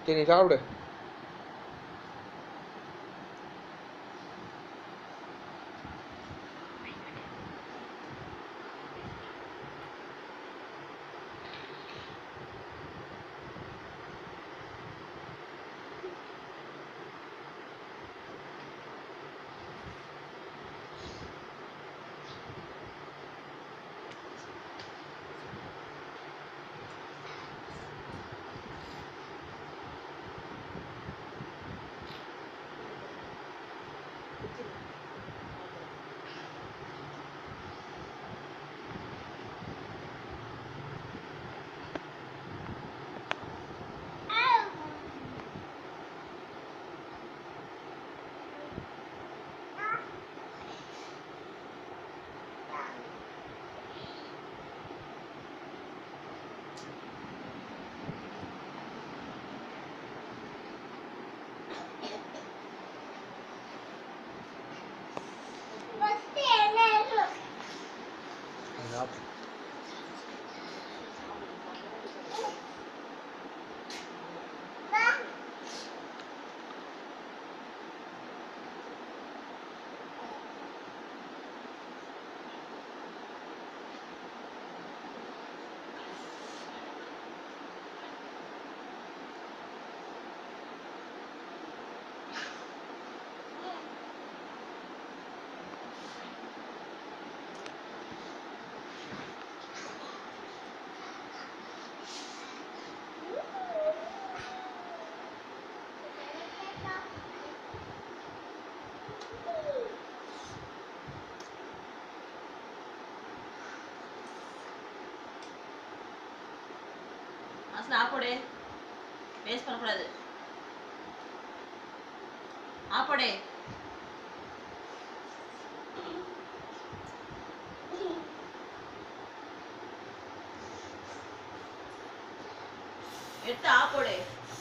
சரி நீ சாப்பிடு நீ சாப்பிடு அசல் ஆப்போடே வேஸ்ட் பண்ணக்கூடாது ஆப்போடே எடுத்து ஆப்போடே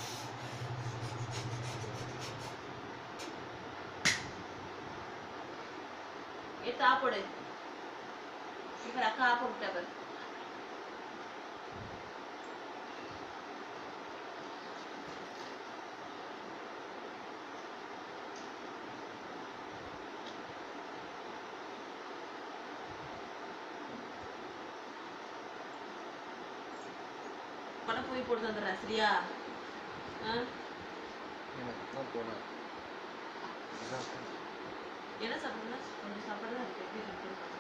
எடுத்து ஆப்போடு இப்போ அக்கா ஆப்ப விட்டா பாரு பணம் போய் போட்டு வந்துடுறேன் சரியா ஆ எனக்கு தான் போனேன் என்ன சாப்பிடுறா கொஞ்சம் சாப்பாடு தான் இருக்கு எப்படி இருக்குன்னு பாரு.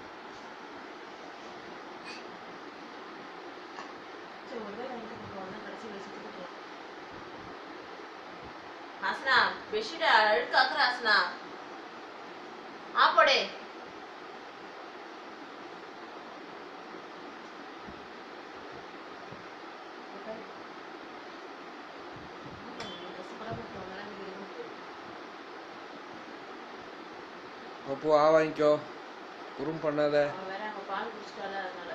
சரி ஒரு வேளை வாங்கிட்டு போகலாம் கடைசி வச்சுட்டு ஹாசனா பெட்ஷீட் அழுக்கு ஆக்குற ஹாசனா ஆப்போடே அப்போ ஆ வாங்கிக்கோ குறும் பண்ணாத அவன் வேற அங்க பால் குடிச்சிட்டால அதனால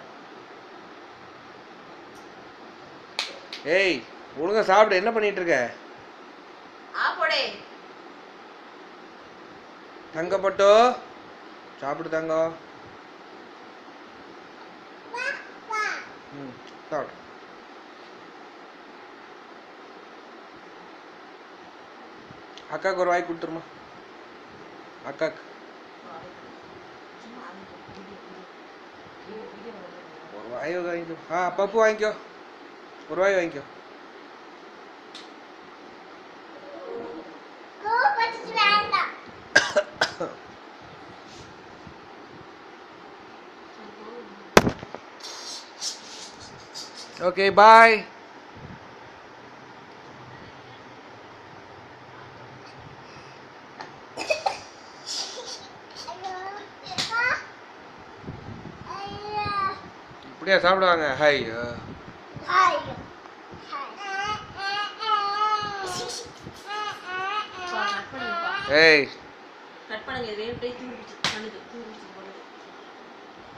ஏய் ஒழுங்கா சாப்பிடு என்ன பண்ணிட்டு இருக்க ஆப்போடே தங்கப்பட்டோ சாப்பிடு தங்கம் ம் சாப்பிடு அக்காவுக்கு ஒரு வாய் கொடுத்துருமா அக்காக்கு சும்மா அவங்க வீடியோ வீடியோ வீடியோ வீடியோ ஒரு வாய் வாங்கிக்கோ ஆ பப்பு வாங்கிக்கோ ஒரு வாய் வாங்கிக்கோ ஓகே பாய் இப்படியா சாப்பிடுவாங்க ஹாய் கட் பண்ணுங்கப்பா ஏய் கட் பண்ணுங்க இது அப்படியே தூங்கிச்சு பண்ணுது தூங்கிச்சு பண்ணுது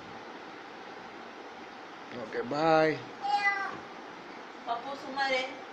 ஓகே பாய் பப்பு சும்மா இரு